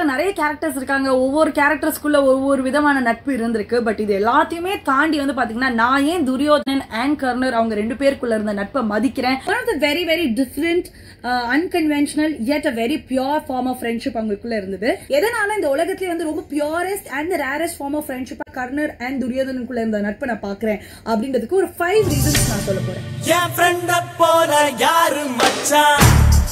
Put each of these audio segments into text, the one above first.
புக்ல நிறைய கேரக்டர்ஸ் இருக்காங்க ஒவ்வொரு கேரக்டர்ஸ்க்குள்ள ஒவ்வொரு விதமான நட்பு இருந்திருக்கு பட் இது எல்லாத்தையுமே தாண்டி வந்து பாத்தீங்கன்னா நான் ஏன் துரியோதனன் அண்ட் கர்னர் அவங்க ரெண்டு பேருக்குள்ள இருந்த நட்பை மதிக்கிறேன் one of the very very different unconventional yet a very pure form of friendship அவங்களுக்குள்ள இருந்தது எதனால இந்த உலகத்திலே வந்து ரொம்ப purest and rarest form of friendship Karnar and துரியோதனனுக்குள்ள இருந்த நட்பை நான் பாக்குறேன் அப்படின்றதுக்கு ஒரு ஃபைவ் ரீசன்ஸ் நான் சொல்ல போறேன் என் ஃப்ரெண்ட போல யாரு மச்சான்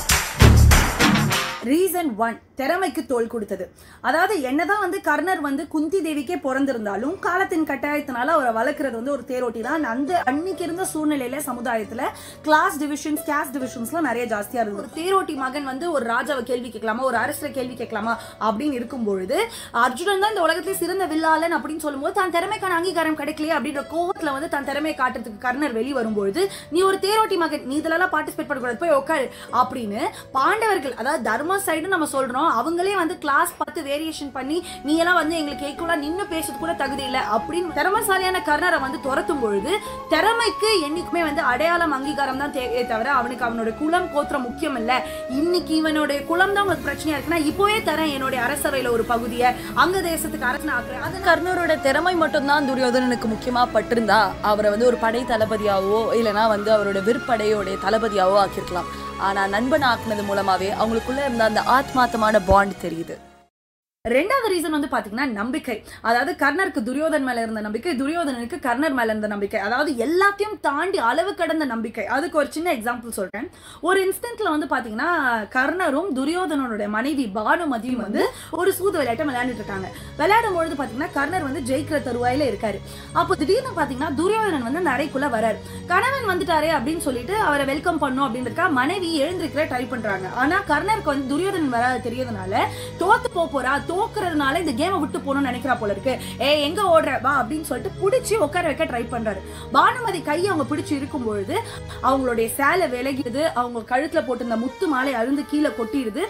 ரீசன் ஒன் திறமைக்கு தோல் கொடுத்தது அதாவது என்னதான் வந்து கர்ணர் வந்து குந்தி தேவிக்கே பிறந்திருந்தாலும் காலத்தின் கட்டாயத்தினால அவரை வளர்க்கறது வந்து ஒரு தேரோட்டி தான் அந்த அன்னைக்கு இருந்த சூழ்நிலையில சமுதாயத்துல கிளாஸ் டிவிஷன்ஸ் கேஸ்ட் டிவிஷன்ஸ்லாம் நிறைய ஜாஸ்தியா இருந்தது ஒரு தேரோட்டி மகன் வந்து ஒரு ராஜாவை கேள்வி கேட்கலாமா ஒரு அரசரை கேள்வி கேட்கலாமா அப்படின்னு இருக்கும் பொழுது அர்ஜுனன் தான் இந்த உலகத்திலே சிறந்த வில்லாளன் அப்படின்னு சொல்லும்போது தான் திறமைக்கான அங்கீகாரம் கிடைக்கலையே அப்படின்ற கோவத்துல வந்து தன் திறமையை காட்டுறதுக்கு கர்ணர் வெளி வரும்பொழுது நீ ஒரு தேரோட்டி மகன் நீ இதெல்லாம் பார்ட்டிசிபேட் பண்ணக்கூடாது போய் உட்காரு அப்படின்னு பாண்டவர்கள் அதாவது தர்ம சைடு நம்ம சொல்றோம் அவங்களே வந்து கிளாஸ் பார்த்து வேரியேஷன் பண்ணி நீ எல்லாம் வந்து எங்களுக்கு ஈக்குவலா நின்னு பேசுறது கூட தகுதி இல்லை அப்படின்னு திறமசாலியான கர்ணரை வந்து துரத்தும் பொழுது திறமைக்கு என்னைக்குமே வந்து அடையாளம் அங்கீகாரம் தான் தேவையே தவிர அவனுக்கு அவனோட குலம் கோத்திரம் முக்கியம் இல்ல இன்னைக்கு இவனுடைய குலம் தான் உங்களுக்கு பிரச்சனையா இருக்குன்னா இப்போவே தரேன் என்னுடைய அரசவையில ஒரு பகுதியை அங்க தேசத்துக்கு அரசன் ஆக்குறேன் அது கர்ணரோட திறமை மட்டும்தான் துரியோதனனுக்கு முக்கியமா பட்டிருந்தா அவரை வந்து ஒரு படை தளபதியாவோ இல்லைன்னா வந்து அவரோட விற்படையோட தளபதியாவோ ஆக்கியிருக்கலாம் ஆனா நண்பன் ஆக்குனது மூலமாவே அவங்களுக்குள்ள இருந்த அந்த ஆத்மார்த்தமான பாண்ட் தெரியுது ரெண்டாவது ரீசன் வந்து பாத்தீங்கன்னா நம்பிக்கை அதாவது கர்ணருக்கு துரியோதன் மேல இருந்த நம்பிக்கை துரியோதனனுக்கு கர்ணர் மேல இருந்த நம்பிக்கை அதாவது எல்லாத்தையும் தாண்டி அளவு கடந்த நம்பிக்கை அதுக்கு ஒரு சின்ன எக்ஸாம்பிள் சொல்றேன் ஒரு இன்ஸ்டன்ட்ல வந்து பாத்தீங்கன்னா கர்ணரும் துரியோதனனுடைய மனைவி பானுமதியும் வந்து ஒரு சூது விளையாட்டை விளையாண்டுட்டு இருக்காங்க விளையாடும் பொழுது பாத்தீங்கன்னா கர்ணர் வந்து ஜெயிக்கிற தருவாயில இருக்காரு அப்போ திடீர்னு பாத்தீங்கன்னா துரியோதனன் வந்து நடைக்குள்ள வராரு கணவன் வந்துட்டாரே அப்படின்னு சொல்லிட்டு அவரை வெல்கம் பண்ணும் அப்படின்றதுக்கா மனைவி எழுந்திருக்கிற ட்ரை பண்றாங்க ஆனா கர்ணருக்கு வந்து துரியோதனன் வராது தெரியறதுனால தோத்து போப் போறா தோக்குறதுனால இந்த கேமை விட்டு போகணும்னு நினைக்கிறா போல இருக்கு ஏ எங்க ஓடுற வா அப்படின்னு சொல்லிட்டு பிடிச்சி உட்கார வைக்க ட்ரை பண்றாரு பானுமதி கையை அவங்க பிடிச்சி இருக்கும் பொழுது அவங்களுடைய சேலை விலகிடுது அவங்க கழுத்துல போட்டிருந்த முத்து மாலை அழுந்து கீழே கொட்டிடுது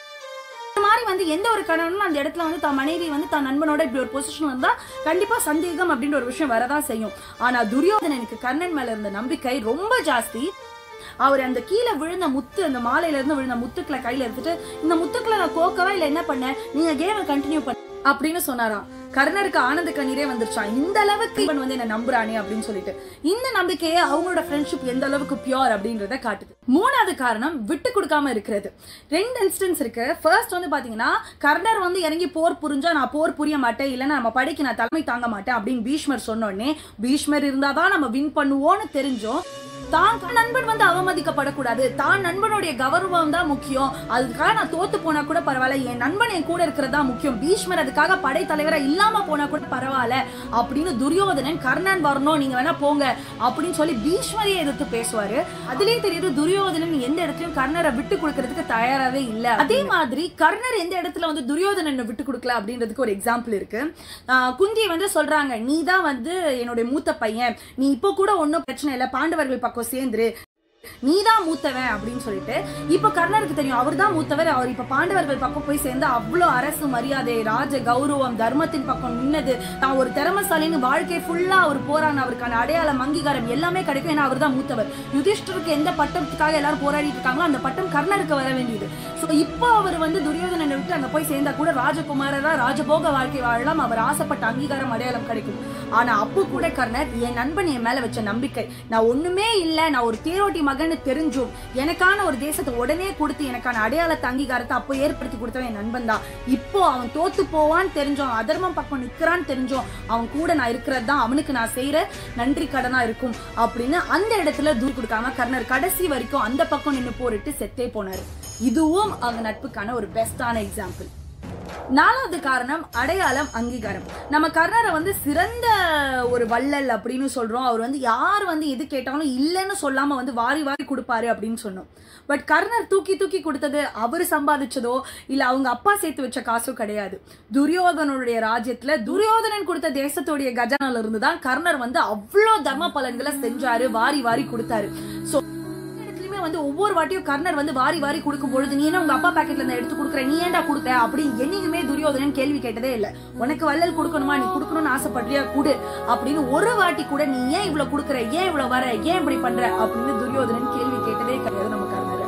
இந்த மாதிரி வந்து எந்த ஒரு கணவனும் அந்த இடத்துல வந்து தான் மனைவி வந்து தான் நண்பனோட இப்படி ஒரு பொசிஷன் இருந்தா கண்டிப்பா சந்தேகம் அப்படின்ற ஒரு விஷயம் வரதான் செய்யும் ஆனா துரியோதனனுக்கு கர்ணன் மேல இருந்த நம்பிக்கை ரொம்ப ஜாஸ்தி அவர் அந்த கீழே விழுந்த முத்து அந்த மாலையில இருந்து விழுந்த முத்துக்களை கையில எடுத்துட்டு இந்த முத்துக்களை நான் கோக்கவா இல்ல என்ன பண்ண நீங்க கேமை கண்டினியூ பண்ண அப்படின்னு சொன்னாராம் கர்ணருக்கு ஆனந்த கண்ணீரே வந்துருச்சான் இந்த அளவுக்கு இவன் வந்து என்ன நம்புறானே அப்படின்னு சொல்லிட்டு இந்த நம்பிக்கையே அவங்களோட ஃப்ரெண்ட்ஷிப் எந்த அளவுக்கு பியூர் அப்படின்றத காட்டுது மூணாவது காரணம் விட்டு கொடுக்காம இருக்கிறது ரெண்டு இன்ஸ்டன்ஸ் இருக்கு ஃபர்ஸ்ட் வந்து பாத்தீங்கன்னா கர்ணர் வந்து இறங்கி போர் புரிஞ்சா நான் போர் புரிய மாட்டேன் இல்லைன்னா நம்ம படைக்கு நான் தலைமை தாங்க மாட்டேன் அப்படின்னு பீஷ்மர் சொன்ன உடனே பீஷ்மர் இருந்தாதான் நம்ம வின் பண்ணுவோம்னு தெரிஞ்சோம் தான் நண்பன் வந்து அவமதிக்கப்படக்கூடாது தான் நண்பனுடைய கௌரவம் தான் முக்கியம் அதுக்காக நான் தோத்து போனா கூட பரவாயில்ல என் நண்பன் என் கூட இருக்கிறது தான் முக்கியம் பீஷ்மர் அதுக்காக படை தலைவரா இல்லாம போனா கூட பரவாயில்ல அப்படின்னு துரியோதனன் கர்ணன் வரணும் நீங்க வேணா போங்க அப்படின்னு சொல்லி பீஷ்மரையே எதிர்த்து பேசுவாரு அதுலயே தெரியுது துரியோதனன் எந்த இடத்துலயும் கர்ணரை விட்டு கொடுக்கறதுக்கு தயாராவே இல்ல அதே மாதிரி கர்ணர் எந்த இடத்துல வந்து துரியோதனனை விட்டு கொடுக்கல அப்படின்றதுக்கு ஒரு எக்ஸாம்பிள் இருக்கு ஆஹ் குந்தியை வந்து சொல்றாங்க நீ தான் வந்து என்னுடைய மூத்த பையன் நீ இப்போ கூட ஒன்றும் பிரச்சனை இல்லை பாண்டவர்கள் பக்கம் சேர்ந்துரு நீதான் மூத்தவன் அப்படின்னு சொல்லிட்டு இப்ப கர்ணருக்கு தெரியும் அவர் தான் மூத்தவர் அவர் இப்ப பாண்டவர்கள் பக்கம் போய் சேர்ந்து அவ்வளோ அரசு மரியாதை ராஜ கௌரவம் தர்மத்தின் பக்கம் நின்னது தான் ஒரு திறமசாலின்னு வாழ்க்கை ஃபுல்லா அவர் போராடின அவருக்கான அடையாளம் அங்கீகாரம் எல்லாமே கிடைக்கும் ஏன்னா அவர் தான் மூத்தவர் யுதிஷ்டருக்கு எந்த பட்டத்துக்காக எல்லாரும் போராடிட்டு இருக்காங்களோ அந்த பட்டம் கர்ணருக்கு வர வேண்டியது ஸோ இப்போ அவர் வந்து துரியோதனனை விட்டு அங்க போய் சேர்ந்தா கூட ராஜகுமாரரா ராஜபோக வாழ்க்கை வாழலாம் அவர் ஆசைப்பட்ட அங்கீகாரம் அடையாளம் கிடைக்கும் ஆனா அப்போ கூட கர்ணர் என் நண்பன் என் மேல வச்ச நம்பிக்கை நான் ஒண்ணுமே இல்ல நான் ஒரு தேரோட்டி மகன்னு தெரிஞ்சும் எனக்கான ஒரு தேசத்தை உடனே கொடுத்து எனக்கான அடையாளத்தை அங்கீகாரத்தை அப்போ ஏற்படுத்தி கொடுத்தவன் என் நண்பன் தான் இப்போ அவன் தோத்து போவான்னு தெரிஞ்சோம் அதர்மம் பக்கம் நிக்கிறான்னு தெரிஞ்சோம் அவன் கூட நான் இருக்கிறது தான் அவனுக்கு நான் செய்யற நன்றி கடனா இருக்கும் அப்படின்னு அந்த இடத்துல தூர் கொடுக்காம கர்ணர் கடைசி வரைக்கும் அந்த பக்கம் நின்னு போரிட்டு செத்தே போனாரு இதுவும் அவங்க நட்புக்கான ஒரு பெஸ்டான எக்ஸாம்பிள் நாலாவது காரணம் அடையாளம் அங்கீகாரம் நம்ம கர்ணரை வந்து சிறந்த ஒரு வள்ளல் அப்படின்னு சொல்றோம் அவர் வந்து யார் வந்து எது கேட்டாலும் இல்லைன்னு சொல்லாம வந்து வாரி வாரி கொடுப்பாரு அப்படின்னு சொன்னோம் பட் கர்ணர் தூக்கி தூக்கி கொடுத்தது அவர் சம்பாதிச்சதோ இல்ல அவங்க அப்பா சேர்த்து வச்ச காசோ கிடையாது துரியோதனனுடைய ராஜ்யத்துல துரியோதனன் கொடுத்த தேசத்துடைய கஜானால இருந்து தான் கர்ணர் வந்து அவ்வளோ தர்ம பலன்களை செஞ்சாரு வாரி வாரி கொடுத்தாரு ஸோ இடத்துலயுமே வந்து ஒவ்வொரு வாட்டியும் கர்ணர் வந்து வாரி வாரி கொடுக்கும் பொழுது நீ என்ன உங்க அப்பா பாக்கெட்ல இருந்து எடுத்து கொடுக்குற நீ ஏன்டா கொடுத்த அப்படி என்னைக்குமே துரியோதனன் கேள்வி கேட்டதே இல்ல உனக்கு வள்ளல் கொடுக்கணுமா நீ கொடுக்கணும்னு ஆசைப்படுறியா கொடு அப்படின்னு ஒரு வாட்டி கூட நீ ஏன் இவ்வளவு கொடுக்குற ஏன் இவ்வளவு வர ஏன் இப்படி பண்ற அப்படின்னு துரியோதனன் கேள்வி கேட்டதே கிடையாது நம்ம கர்ணர்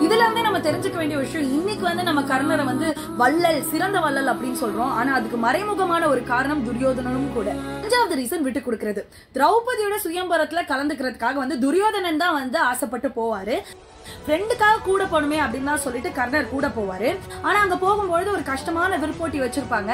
இதுல இருந்து நம்ம தெரிஞ்சுக்க வேண்டிய விஷயம் இன்னைக்கு வந்து நம்ம கர்ணரை வந்து வள்ளல் சிறந்த வள்ளல் அப்படின்னு சொல்றோம் ஆனா அதுக்கு மறைமுகமான ஒரு காரணம் துரியோதனனும் கூட அஞ்சாவது ரீசன் விட்டு கொடுக்கறது திரௌபதியோட சுயம்பரத்துல கலந்துக்கிறதுக்காக வந்து துரியோதனன் தான் வந்து ஆசைப்பட்டு போவாரு ஃப்ரெண்டுக்காக கூட போகணுமே அப்படின்னு தான் சொல்லிட்டு கர்ணர் கூட போவாரு ஆனா அங்க போகும்பொழுது ஒரு கஷ்டமான விருப்போட்டி வச்சிருப்பாங்க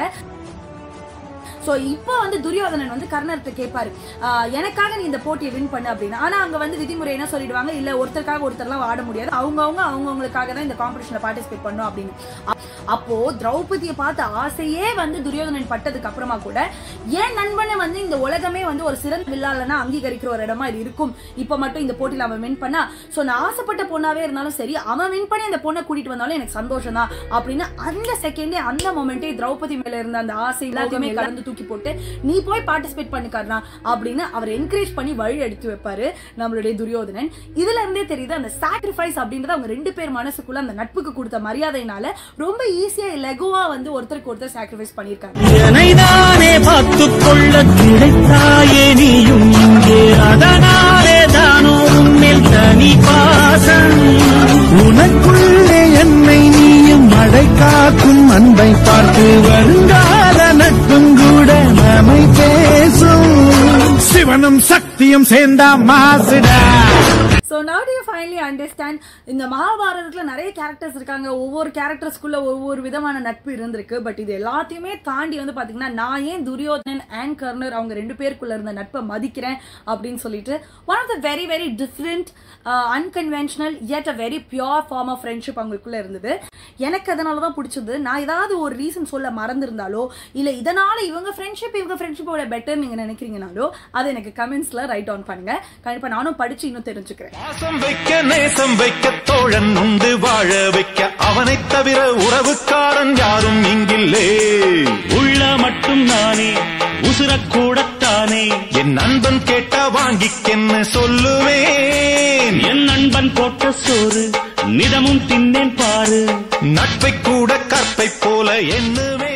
சோ இப்போ வந்து துரியோதனன் வந்து கர்ணர்கிட்ட கேட்பாரு ஆஹ் எனக்காக நீ இந்த போட்டியை வின் பண்ணு அப்படின்னு ஆனா அங்க வந்து விதிமுறை என்ன சொல்லிடுவாங்க இல்ல ஒருத்தருக்காக ஒருத்தர்லாம் ஆட முடியாது அவங்கவங்க அவங்கவுங்களுக்காக தான் இந்த காம்படிஷன்ல பார்ட்டிசிபேட் பண்ணும் அப்படின்னு அ- அப்போ திரௌபதியை பார்த்த ஆசையே வந்து துரியோதனன் பட்டதுக்கு அப்புறமா கூட ஏன் நண்பனை வந்து இந்த உலகமே வந்து ஒரு சிறந்த வில்லாளனா அங்கீகரிக்கிற ஒரு இடமா இது இருக்கும் இப்ப மட்டும் இந்த போட்டியில அவன் வின் பண்ணா சோ நான் ஆசைப்பட்ட பொண்ணாவே இருந்தாலும் சரி அவன் வின் பண்ணி அந்த பொண்ணை கூட்டிட்டு வந்தாலும் எனக்கு சந்தோஷம் தான் அப்படின்னு அந்த செகண்டே அந்த மொமெண்டே திரௌபதி மேல இருந்த அந்த ஆசை எல்லாத்தையுமே கலந்து தூக்கி போட்டு நீ போய் பார்ட்டிசிபேட் பண்ணிக்காரனா அப்படின்னு அவர் என்கரேஜ் பண்ணி வழி எடுத்து வைப்பாரு நம்மளுடைய துரியோதனன் இதுல இருந்தே தெரியுது அந்த சாக்ரிஃபைஸ் அப்படின்றது அவங்க ரெண்டு பேர் மனசுக்குள்ள அந்த நட்புக்கு கொடுத்த மரியாதையினால ரொம்ப ஈஸியா லெகுவா வந்து ஒருத்தருக்கு ஒருத்தர் சாக்ரிஃபைஸ் பண்ணியிருக்காங்க என்னைதானே பார்த்துக் கொள்ள கிடைத்தாயே நீயும் இங்கே அதனாலே தானோ உன்னில் தனி பாசம் உனக்குள்ளே என்னை நீயும் மழை காக்கும் அன்பை பார்த்து வருங்கால நட்பும் கூட நம்மை பேசும் சிவனும் சக்தியும் சேர்ந்தா மாசுடா so now to finally understand இந்த மகாபாரதத்தில் நிறைய கேரக்டர்ஸ் இருக்காங்க ஒவ்வொரு கேரக்டர்ஸ்குள்ள ஒவ்வொரு விதமான நட்பு இருந்திருக்கு பட் இது எல்லாத்தையுமே தாண்டி வந்து பார்த்தீங்கன்னா நான் ஏன் துரியோதனன் அண்ட் கர்ணர் அவங்க ரெண்டு பேருக்குள்ள இருந்த நட்பை மதிக்கிறேன் அப்படின்னு சொல்லிட்டு one of the very very different unconventional yet a very pure form of friendship அவங்களுக்குள்ள இருந்தது எனக்கு அதனால தான் பிடிச்சது நான் ஏதாவது ஒரு ரீசன் சொல்ல மறந்திருந்தாலோ இல்லை இதனால இவங்க ஃப்ரெண்ட்ஷிப் இவங்க ஃப்ரெண்ட்ஷிப்போட பெட்டர் நீங்கள் நினைக்கிறீங்கனாலோ அதை எனக்கு கமெண்ட்ஸில் ரைட் ஆன் பண்ணுங்க கண்டிப்பாக நானும் படிச்சு இன்னும் தெரிஞ்சுக்கிறேன் பாசம் வைக்க நேசம் வைக்க தோழன் உண்டு வாழ வைக்க அவனைத் தவிர உறவுக்காரன் யாரும் இங்கில்லே உள்ள மட்டும் நானே உசுரக்கூடத்தானே என் நண்பன் கேட்டா வாங்கிக்கென்னு சொல்லுவேன் என் நண்பன் போட்ட சோறு நிதமும் தின்னேன் பாரு நட்பை கூட கற்பை போல எண்ணுவேன்